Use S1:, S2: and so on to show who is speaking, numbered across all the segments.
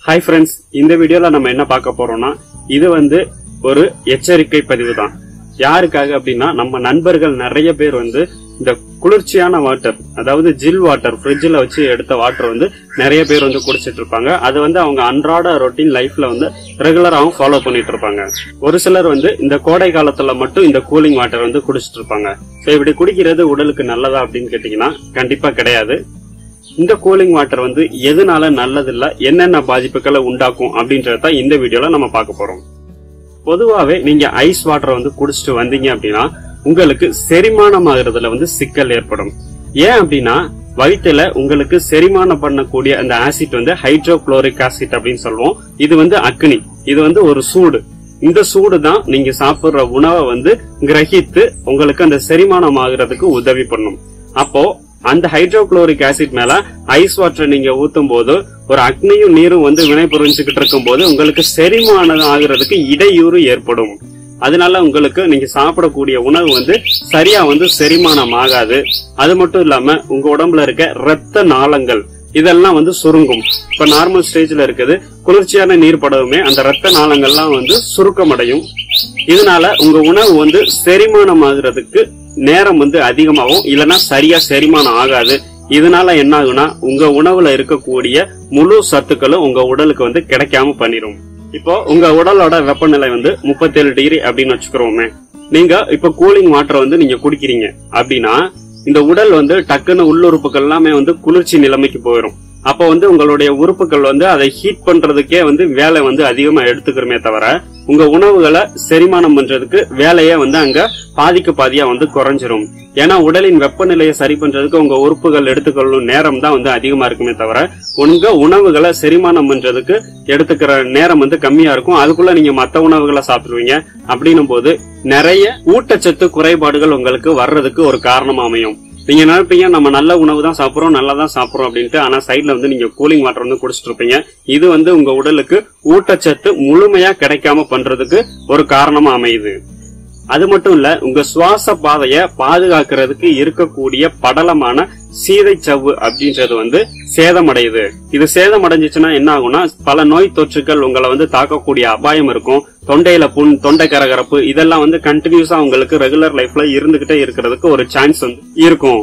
S1: hi friends இந்த வீடியோல நம்ம என்ன பார்க்க போறோம்னா இது வந்து ஒரு எச்சரிக்கை பதிவு தான் யாருக்காக அப்படின்னா நம்ம நண்பர்கள் நிறைய பேர் வந்து இந்த குளிர்ச்சியான வாட்டர் அதாவது ஜில் வாட்டர் ஃப்ரிட்ஜில் வச்சு எடுத்த வாட்டர் வந்து நிறைய பேர் வந்து குடிச்சிட்டு இருப்பாங்க அது வந்து அவங்க அன்றாட ரொட்டீன் லைஃப்ல வந்து ரெகுலராகவும் ஃபாலோ பண்ணிட்டு இருப்பாங்க ஒரு சிலர் வந்து இந்த கோடை காலத்துல மட்டும் இந்த கூலிங் வாட்டர் வந்து குடிச்சிட்டு இருப்பாங்க ஸோ இப்படி குடிக்கிறது உடலுக்கு நல்லதா அப்படின்னு கேட்டீங்கன்னா கண்டிப்பா கிடையாது இந்த கூலிங் வாட்டர் வந்து எதனால நல்லதில்ல என்னென்ன பாதிப்புகளை உண்டாக்கும் அப்படின்றத தான் இந்த வீடியோல நம்ம பார்க்க போறோம் பொதுவாவே நீங்க ஐஸ் வாட்டர் வந்து குடிச்சிட்டு வந்தீங்க அப்படின்னா உங்களுக்கு செரிமானம் ஆகுறதுல வந்து சிக்கல் ஏற்படும் ஏன் அப்படின்னா வயிற்றுல உங்களுக்கு செரிமானம் பண்ணக்கூடிய அந்த ஆசிட் வந்து ஹைட்ரோகுளோரிக் ஆசிட் அப்படின்னு சொல்லுவோம் இது வந்து அக்னி இது வந்து ஒரு சூடு இந்த சூடு தான் நீங்க சாப்பிடுற உணவை வந்து கிரகித்து உங்களுக்கு அந்த செரிமானம் ஆகுறதுக்கு உதவி பண்ணும் அப்போ அந்த ஹைட்ரோகுளோரிக் ஆசிட் மேல ஐஸ் வாட்டர் நீங்க ஊத்தும் போது ஒரு அக்னியும் நீரும் வந்து வினை புரிஞ்சுக்கிட்டு இருக்கும் போது உங்களுக்கு செரிமானம் ஆகுறதுக்கு இடையூறு ஏற்படும் அதனால உங்களுக்கு நீங்க சாப்பிடக்கூடிய உணவு வந்து சரியா வந்து செரிமானம் ஆகாது அது மட்டும் இல்லாம உங்க உடம்புல இருக்க இரத்த நாளங்கள் இதெல்லாம் வந்து சுருங்கும் இப்ப நார்மல் ஸ்டேஜ்ல இருக்குது குளிர்ச்சியான நீர் படவுமே அந்த இரத்த நாளங்கள்லாம் வந்து சுருக்கமடையும் இதனால உங்க உணவு வந்து செரிமானம் ஆகுறதுக்கு நேரம் வந்து அதிகமாகும் இல்லைன்னா சரியா செரிமானம் ஆகாது இதனால என்ன ஆகுனா உங்க உணவுல இருக்கக்கூடிய முழு சத்துக்களும் உங்க உடலுக்கு வந்து கிடைக்காம பண்ணிரும் இப்போ உங்க உடலோட வெப்பநிலை வந்து முப்பத்தேழு டிகிரி அப்படின்னு வச்சுக்கிறோமே நீங்க இப்ப கூலிங் வாட்டர் வந்து நீங்க குடிக்கிறீங்க அப்படின்னா இந்த உடல் வந்து டக்குன்னு உள்ளுறுப்புகள் எல்லாமே வந்து குளிர்ச்சி நிலைமைக்கு போயிடும் அப்போ வந்து உங்களுடைய உறுப்புகள் வந்து அதை ஹீட் பண்றதுக்கே வந்து வேலை வந்து அதிகமா எடுத்துக்கிறோமே தவிர உங்க உணவுகளை செரிமானம் பண்றதுக்கு வேலையே வந்து அங்க பாதிக்கு பாதியா வந்து குறைஞ்சிரும் ஏன்னா உடலின் வெப்பநிலையை சரி பண்றதுக்கு உங்க உறுப்புகள் எடுத்துக்கொள்ளும் நேரம் தான் வந்து அதிகமா இருக்குமே தவிர உங்க உணவுகளை செரிமானம் பண்றதுக்கு எடுத்துக்கிற நேரம் வந்து கம்மியா இருக்கும் அதுக்குள்ள நீங்க மத்த உணவுகளை சாப்பிடுவீங்க அப்படின்னும் போது நிறைய ஊட்டச்சத்து குறைபாடுகள் உங்களுக்கு வர்றதுக்கு ஒரு காரணமா அமையும் நீங்க நினைப்பீங்க நம்ம நல்ல உணவு தான் சாப்பிடுறோம் நல்லா தான் சாப்பிடுறோம் அப்படின்ட்டு ஆனா சைட்ல வந்து நீங்க கூலிங் வாட்டர் வந்து குடிச்சிட்டு இருப்பீங்க இது வந்து உங்க உடலுக்கு ஊட்டச்சத்து முழுமையா கிடைக்காம பண்றதுக்கு ஒரு காரணமா அமையுது அது மட்டும் இல்ல உங்க சுவாச பாதைய பாதுகாக்கிறதுக்கு இருக்கக்கூடிய படலமான சீதை சவ்வு அப்படின்றது வந்து சேதமடையுது இது சேதமடைஞ்சிச்சுன்னா என்ன ஆகும்னா பல நோய் தொற்றுகள் உங்களை வந்து தாக்கக்கூடிய அபாயம் இருக்கும் தொண்டையில புண் தொண்டை கரகரப்பு இதெல்லாம் வந்து கண்டினியூஸா உங்களுக்கு ரெகுலர் லைஃப்ல இருந்துகிட்டே இருக்கிறதுக்கு ஒரு சான்ஸ் வந்து இருக்கும்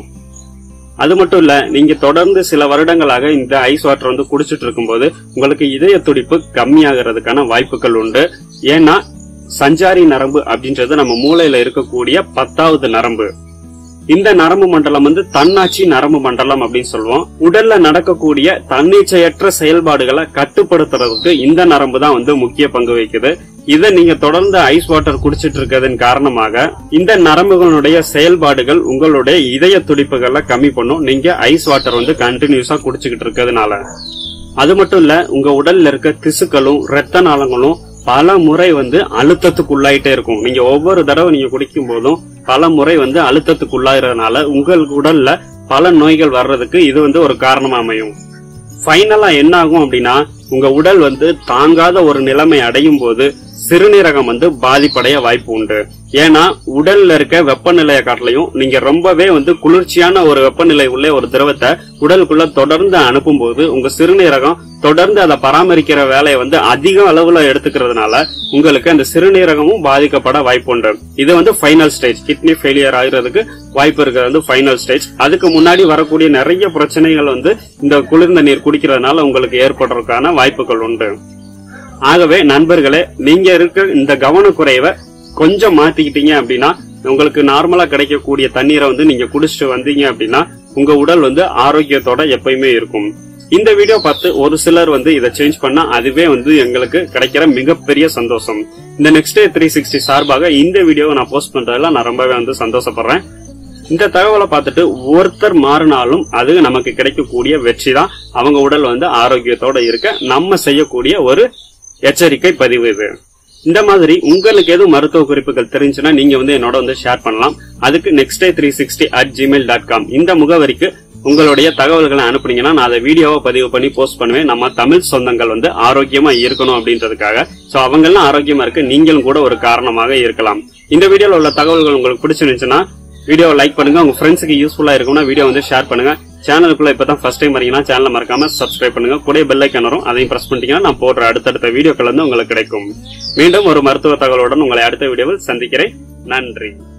S1: அது மட்டும் இல்ல நீங்க தொடர்ந்து சில வருடங்களாக இந்த ஐஸ் வாட்டர் வந்து குடிச்சிட்டு இருக்கும்போது உங்களுக்கு இதய துடிப்பு கம்மியாகிறதுக்கான வாய்ப்புகள் உண்டு ஏன்னா சஞ்சாரி நரம்பு அப்படின்றது நம்ம மூளையில இருக்கக்கூடிய பத்தாவது நரம்பு இந்த நரம்பு மண்டலம் வந்து தன்னாட்சி நரம்பு மண்டலம் அப்படின்னு சொல்லுவோம் உடல்ல நடக்கக்கூடிய தன்னிச்சையற்ற செயல்பாடுகளை கட்டுப்படுத்துறதுக்கு இந்த நரம்பு தான் வந்து முக்கிய பங்கு வகிக்குது இதை நீங்க தொடர்ந்து ஐஸ் வாட்டர் குடிச்சிட்டு இருக்கிறதன் காரணமாக இந்த நரம்புகளுடைய செயல்பாடுகள் உங்களுடைய இதய துடிப்புகளை கம்மி பண்ணும் நீங்க ஐஸ் வாட்டர் வந்து கண்டினியூஸா குடிச்சுக்கிட்டு இருக்கிறதுனால அது மட்டும் இல்ல உங்க உடல்ல இருக்க திசுக்களும் ரத்த நாளங்களும் பல முறை வந்து அழுத்தத்துக்குள்ளாயிட்டே இருக்கும் நீங்க ஒவ்வொரு தடவை நீங்க குடிக்கும் போதும் பல முறை வந்து அழுத்தத்துக்குள்ளாகிறதுனால உங்கள் உடல்ல பல நோய்கள் வர்றதுக்கு இது வந்து ஒரு காரணமா அமையும் ஃபைனலா என்ன ஆகும் அப்படின்னா உங்க உடல் வந்து தாங்காத ஒரு நிலைமை அடையும் போது சிறுநீரகம் வந்து பாதிப்படைய வாய்ப்பு உண்டு ஏன்னா உடல்ல இருக்க வெப்பநிலையை காட்டிலையும் நீங்க ரொம்பவே வந்து குளிர்ச்சியான ஒரு வெப்பநிலை உள்ள ஒரு திரவத்தை உடலுக்குள்ள தொடர்ந்து அனுப்பும் போது உங்க சிறுநீரகம் தொடர்ந்து அதை பராமரிக்கிற வேலையை வந்து அதிக அளவுல எடுத்துக்கிறதுனால உங்களுக்கு அந்த சிறுநீரகமும் பாதிக்கப்பட வாய்ப்பு உண்டு இது வந்து ஃபைனல் ஸ்டேஜ் கிட்னி ஃபெயிலியர் ஆகுறதுக்கு வாய்ப்பு இருக்கிறது வந்து ஃபைனல் ஸ்டேஜ் அதுக்கு முன்னாடி வரக்கூடிய நிறைய பிரச்சனைகள் வந்து இந்த குளிர்ந்த நீர் குடிக்கிறதுனால உங்களுக்கு ஏற்படுறதுக்கான வாய்ப்புகள் உண்டு ஆகவே நண்பர்களே நீங்க இருக்க இந்த கவனக்குறைவை கொஞ்சம் மாத்திக்கிட்டீங்க அப்படின்னா உங்களுக்கு நார்மலா கிடைக்கக்கூடிய தண்ணீரை வந்து நீங்க குடிச்சிட்டு வந்தீங்க அப்படின்னா உங்க உடல் வந்து ஆரோக்கியத்தோட எப்பயுமே இருக்கும் இந்த வீடியோ பார்த்து ஒரு சிலர் வந்து இதை சேஞ்ச் பண்ணா அதுவே வந்து எங்களுக்கு கிடைக்கிற மிகப்பெரிய சந்தோஷம் இந்த நெக்ஸ்ட் டே த்ரீ சிக்ஸ்டி சார்பாக இந்த வீடியோவை நான் போஸ்ட் பண்றதுல நான் ரொம்பவே வந்து சந்தோஷப்படுறேன் இந்த தகவலை பார்த்துட்டு ஒருத்தர் மாறினாலும் அது நமக்கு கிடைக்கக்கூடிய வெற்றி தான் அவங்க உடல் வந்து ஆரோக்கியத்தோட இருக்க நம்ம செய்யக்கூடிய ஒரு எச்சரிக்கை பதிவு இது இந்த மாதிரி உங்களுக்கு எதுவும் மருத்துவ குறிப்புகள் தெரிஞ்சுன்னா நீங்க வந்து என்னோட வந்து ஷேர் பண்ணலாம் அதுக்கு next day three sixty at Gmail dot com இந்த முகவரிக்கு உங்களுடைய தகவல்களை அனுப்புனீங்கன்னா நான் அதை வீடியோவை பதிவு பண்ணி போஸ்ட் பண்ணுவேன் நம்ம தமிழ் சொந்தங்கள் வந்து ஆரோக்கியமா இருக்கணும் அப்படின்றதுக்காக சோ அவங்கெல்லாம் ஆரோக்கியமா இருக்க நீங்களும் கூட ஒரு காரணமாக இருக்கலாம் இந்த வீடியோல உள்ள தகவல்கள் உங்களுக்கு பிடிச்சிருந்துச்சுன்னா வீடியோவை லைக் பண்ணுங்க உங்க ஃப்ரெண்ட்ஸுக்கு யூஸ்ஃபுல்லா இருக்கும்னா வீடியோ வந்து ஷேர் பண்ணுங்க சேனலுக்குள்ள இப்பதான் ஃபர்ஸ்ட் டைம் வரீங்கன்னா சேனலை மறக்காம சப்ஸ்கிரைப் பண்ணுங்க கூட பெல் ஐக்கான் வரும் அதையும் பிரஸ் பண்ணிட்டீங்கன்னா நான் போடுற அடுத்தடுத்த வீடியோக்கள் வந்து உங்களுக்கு கிடைக்கும் மீண்டும் ஒரு மருத்துவ தகவலுடன் உங்களை அடுத்த வீடியோவில் சந்திக்கிறேன் நன்றி